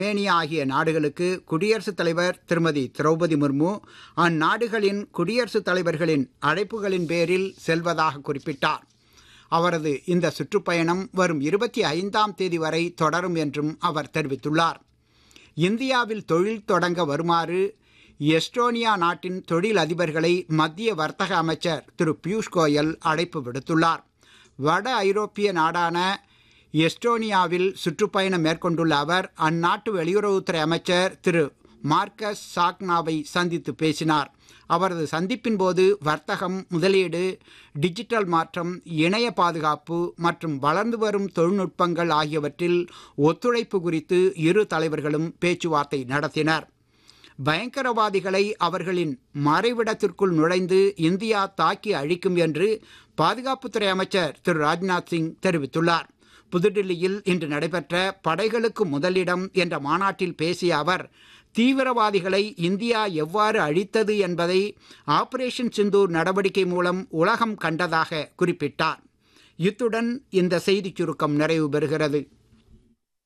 Romania ஆகிய நாடுகளுக்கு குடியரசுத் தலைவர் திருமதி திரௌபதி முர்மு அந்நாடுகளின் குடியரசுத் தலைவர்களின் அழைப்புகளின் பேரில் செல்வதாக குறிப்பிட்டார் அவரது இந்த சுற்றுப்பயணம் வரும் இருபத்தி ஐந்தாம் தேதி வரை தொடரும் என்றும் அவர் தெரிவித்துள்ளார் இந்தியாவில் தொழில் தொடங்க வருமாறு எஸ்டோனியா நாட்டின் தொழில் அதிபர்களை மத்திய வர்த்தக அமைச்சர் திரு பியூஷ் கோயல் அழைப்பு விடுத்துள்ளார் வட ஐரோப்பிய நாடான எஸ்டோனியாவில் சுற்றுப்பயணம் மேற்கொண்டுள்ள அவர் அந்நாட்டு வெளியுறவுத்துறை அமைச்சர் திரு மார்க்கஸ் சாக்னாவை சந்தித்து பேசினார் அவரது சந்திப்பின் போது வர்த்தகம் முதலீடு டிஜிட்டல் மாற்றம் இணைய பாதுகாப்பு மற்றும் வளர்ந்து வரும் தொழில்நுட்பங்கள் ஆகியவற்றில் ஒத்துழைப்பு குறித்து இரு தலைவர்களும் பேச்சுவார்த்தை நடத்தினர் பயங்கரவாதிகளை அவர்களின் மறைவிடத்திற்குள் நுழைந்து இந்தியா தாக்கி அழிக்கும் என்று பாதுகாப்புத்துறை அமைச்சர் திரு ராஜ்நாத் சிங் தெரிவித்துள்ளார் புதுடில்லியில் இன்று நடைபெற்ற படைகளுக்கு முதலிடம் என்ற மாநாட்டில் பேசிய அவர் தீவிரவாதிகளை இந்தியா எவ்வாறு அழித்தது என்பதை ஆபரேஷன் சிந்தூர் நடவடிக்கை மூலம் உலகம் கண்டதாக குறிப்பிட்டார் இத்துடன் இந்த செய்திச் சுருக்கம் நிறைவு பெறுகிறது